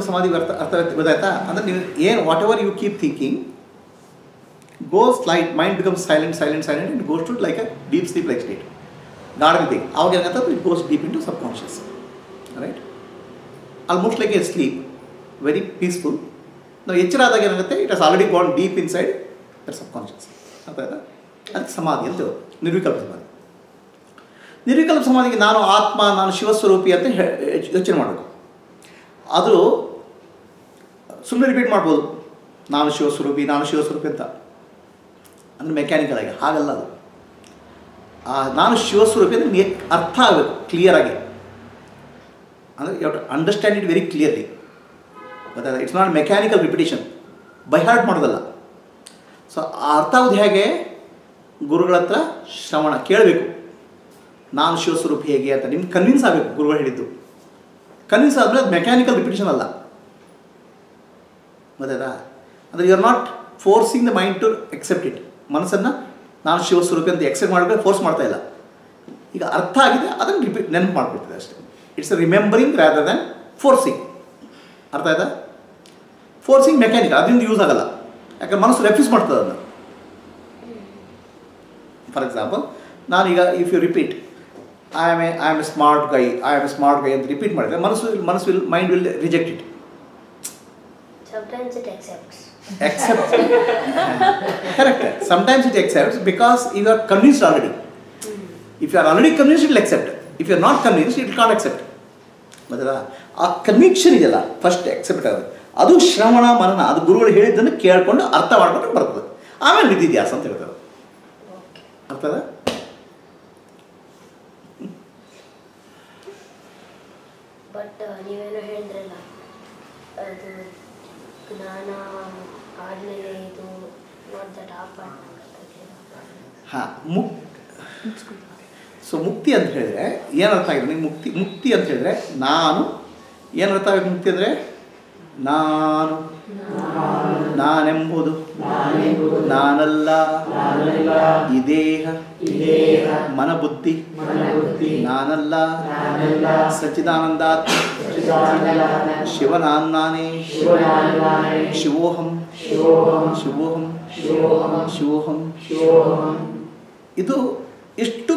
ಸಮಾಧಿ ಅರ್ಥ ಅರ್ಥ ಗೊತ್ತಾಯ್ತಾ ಅಂದರೆ ನೀವು ಏನು whatever you keep thinking goes light mind becomes silent silent silent and goes to like a deep sleep like state garden thing ಅವಾಗ ಏನಾಗುತ್ತೆ it goes deep into subconscious right almost like a sleep very peaceful ನಾವು ಎಚ್ಚರ ಆದಾಗ ಏನಾಗುತ್ತೆ it has already gone deep inside that subconscious ಅರ್ಥ ಆಯ್ತಾ ಅದಕ್ಕೆ ಸಮಾಧಿ ಅಂತ ಹೇಳೋದು. ನಿರ್ವಿಕಲ್ಪ ಸಮಾಧಿ ನಿರ್ವಿಕಲ್ಪ ಸಮಾಧಿಗೆ ನಾನು ಆತ್ಮ ನಾನು ಶಿವಸ್ವರೂಪಿ ಅಂತ ಹೇ- ಯೋಚನೆ ಮಾಡಬೇಕು ಅದು ಸುಮ್ಮನೆ ರಿಪೀಟ್ ಮಾಡ್ಬೋದು ನಾನು ಶಿವಸ್ವರೂಪಿ ನಾನು ಶಿವಸ್ವರೂಪಿ ಅಂತ ಅಂದರೆ ಮೆಕ್ಯಾನಿಕಲ್ ಆಗಿ ಹಾಗಲ್ಲ ಅದು ಆ ನಾನು ಶಿವಸ್ವರೂಪಿ ಅಂದರೆ ನಿಮಗೆ ಅರ್ಥ ಆಗಬೇಕು ಕ್ಲಿಯರಾಗಿ ಅಂದರೆ you to understand it very clearly ಗೊತ್ತಾಗ it's not mechanical repetition by heart ಮಾಡೋದಲ್ಲ ಸೊ ಆ ಅರ್ಥ ಆಗೋದು ಹೇಗೆ ಗುರುಗಳ ಹತ್ರ ಶ್ರವಣ ಕೇಳಬೇಕು ನಾನು ಶಿವಸ್ವರೂಪಿ ಹೇಗೆ ಅಂತ ನಿಮ್ಗೆ ಕನ್ವಿನ್ಸ್ ಆಗಬೇಕು ಗುರುಗಳು ಹೇಳಿದ್ದು ಕನ್ವಿನ್ಸ್ ಆದಮೇಲೆ ಅದು ಮೆಕ್ಯಾನಿಕಲ್ ರಿಪಿಟೇಷನ್ ಅಲ್ಲ ಗೊತ್ತಾಯ್ತಾ ಅಂದರೆ you are not forcing the mind to accept it ಮನಸ್ಸನ್ನು ನಾನು ಶಿವಸ್ವರೂಪಿ ಅಂತ ಎಕ್ಸೆಪ್ಟ್ ಮಾಡಬೇಕು ಫೋರ್ಸ್ ಮಾಡ್ತಾ ಇಲ್ಲ ಈಗ ಅರ್ಥ ಆಗಿದೆ ಅದನ್ನು ರಿಪೀಟ್ ನೆನಪು ಮಾಡಿಬಿಡ್ತದೆ ಅಷ್ಟೇ it's a remembering rather than forcing ಅರ್ಥ ಆಯ್ತಾ ಫೋರ್ಸಿಂಗ್ ಮೆಕ್ಯಾನಿಕಲ್ ಅದರಿಂದ ಯೂಸ್ ಆಗಲ್ಲ ಯಾಕಂದ್ರೆ ಮನಸ್ಸು ರೆಫ್ಯೂಸ್ ಮಾಡ್ತದೆ ಅದನ್ನು ಫಾರ್ ಎಕ್ಸಾಂಪಲ್ ನಾನೀಗ if you repeat I am a I am a smart guy I am a smart guy ಅಂತ ರಿಪೀಟ್ ಮಾಡಿದ್ರೆ ಮನಸ್ಸು ಮನಸ್ಸು will mind will reject it Sometimes it accepts. accept correct sometimes it accepts because you are convinced already if you are already convinced it will accept if you are not convinced it can't accept ಗೊತ್ತಲ್ಲ ಆ conviction ಇದೆಯಲ್ಲ first accept ಆಗೋದು ಅದು ಶ್ರವಣ ಮನನ ಅದು ಗುರುಗಳು ಹೇಳಿದ್ದನ್ನು ಕೇಳ್ಕೊಂಡು ಅರ್ಥ ಮಾಡ್ಕೊಂಡು ಬರ್ತದೆ ಆಮೇಲೆ ವಿಧಿದ್ಯಾಸ ಅಂತ ಹೇಳ್ತಾರೆ Okay. ಅರ್ಥದ ಬಟ್ ನೀವೇನೋ ಹೇಳಿದ್ರಲ್ಲ ಅದು ಜ್ಞಾನ ಆದಮೇಲೆ ಇದು ನಾಟ್ ದಟ್ ಆ ಪಾರ್ಟ್ ಹಾಂ ಮುಕ್ ಸೊ ಮುಕ್ತಿ ಅಂತ ಹೇಳಿದ್ರೆ ಏನರ್ಥ ಆಗಿದೆ ನಿಮ್ಗೆ ಮುಕ್ತಿ ಮುಕ್ತಿ ಅಂತ ಹೇಳಿದ್ರೆ ನಾನು ಏನರ್ಥ ಆಗುತ್ತೆ ಮುಕ್ತಿ ಅಂದರೆ ನಾನು ನಾನೆಂಬುದು ನಾನಲ್ಲ ಈ ದೇಹ ಮನಬುದ್ಧಿ ನಾನಲ್ಲ ಸಚ್ಚಿದಾನಂದಾತ್ಮ ಶಿವನಾನ್ನಾನೇ ಶಿವೋಹಂ ಶಿವೋಹಂ ಶಿವೋಹಂ ಇದು ಎಷ್ಟು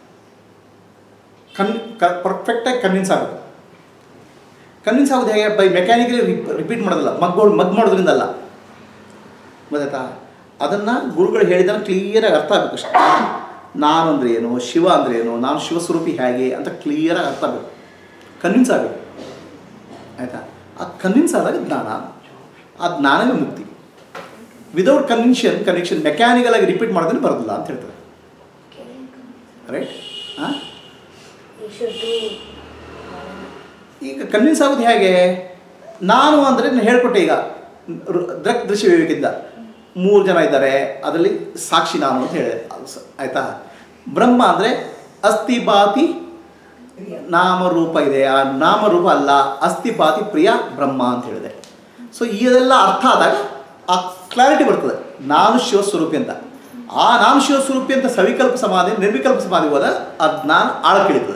ಕನ್ ಪರ್ಫೆಕ್ಟಾಗಿ ಕನ್ವಿನ್ಸ್ ಆಗುತ್ತೆ ಕನ್ವಿನ್ಸ್ ಆಗೋದು ಹೇಗೆ ಬೈ ಮೆಕ್ಯಾನಿಕಲಿ ರಿಪೀಟ್ ಮಾಡೋದಲ್ಲ ಮಗ್ಗೋಳು ಮಗ್ ಮಾಡೋದ್ರಿಂದ ಅಲ್ಲ ಗೊತ್ತಾಯ್ತಾ ಅದನ್ನು ಗುರುಗಳು ಹೇಳಿದ್ದನ್ನು ಕ್ಲಿಯರಾಗಿ ಅರ್ಥ ಆಗಬೇಕು ಅಷ್ಟೇ ನಾನು ಅಂದರೆ ಏನು ಶಿವ ಅಂದರೆ ಏನು ನಾನು ಶಿವಸ್ವರೂಪಿ ಹೇಗೆ ಅಂತ ಕ್ಲಿಯರಾಗಿ ಅರ್ಥ ಆಗಬೇಕು ಕನ್ವಿನ್ಸ್ ಆಗಬೇಕು ಆಯಿತಾ ಆ ಕನ್ವಿನ್ಸ್ ಆದಾಗ ಜ್ಞಾನ ಆ ಜ್ಞಾನವೇ ಮುಕ್ತಿ ವಿದೌಟ್ ಕನ್ವಿನ್ಷನ್ ಕನ್ವಿಕ್ಷನ್ ಮೆಕ್ಯಾನಿಕಲ್ ಆಗಿ ರಿಪೀಟ್ ಮಾಡೋದನ್ನು ಬರೋದಿಲ್ಲ ಅಂತ ಹೇಳ್ತಾರೆ ರೈಟ್ ಹಾಂ ಯು ಶುಡ್ ಡೂ ಈಗ ಕನ್ವಿನ್ಸ್ ಆಗೋದು ಹೇಗೆ ನಾನು ಅಂದರೆ ನಾನು ಹೇಳ್ಕೊಟ್ಟೆ ಈಗ ರು- ದೃಕ್ ದೃಶ್ಯ ವಿವೇಕಿಂದ ಮೂರು ಜನ ಇದ್ದಾರೆ ಅದರಲ್ಲಿ ಸಾಕ್ಷಿ ನಾನು ಅಂತ ಹೇಳಿದೆ ಅದು ಸ- ಆಯ್ತಾ ಬ್ರಹ್ಮ ಅಂದರೆ ಅಸ್ಥಿ ಬಾತಿ ನಾಮರೂಪ ಇದೆ ಆ ನಾಮರೂಪ ಅಲ್ಲ ಅಸ್ಥಿ ಬಾತಿ ಪ್ರಿಯ ಬ್ರಹ್ಮ ಅಂತ ಹೇಳಿದೆ ಸೊ ಇದೆಲ್ಲ ಅರ್ಥ ಆದಾಗ ಆ ಕ್ಲಾರಿಟಿ ಬರ್ತದೆ ನಾನು ಶಿವಸ್ವರೂಪಿ ಅಂತ ಆ ನಾನು ಶಿವಸ್ವರೂಪಿ ಅಂತ ಸವಿಕಲ್ಪ ಸಮಾಧಿ ನಿರ್ವಿಕಲ್ಪ ಸಮಾಧಿ ಹೋದಾಗ ಆ ಜ್ಞಾನ ಆಳಕ್ಕಿಳಿತದೆ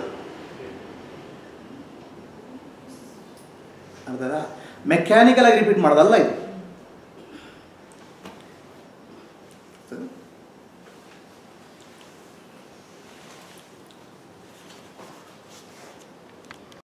ಅರ್ಥದ ಮೆಕ್ಯಾನಿಕಲ್ ಆಗಿ ರಿಪೀಟ್ ಮಾಡೋದಲ್ಲ ಇದು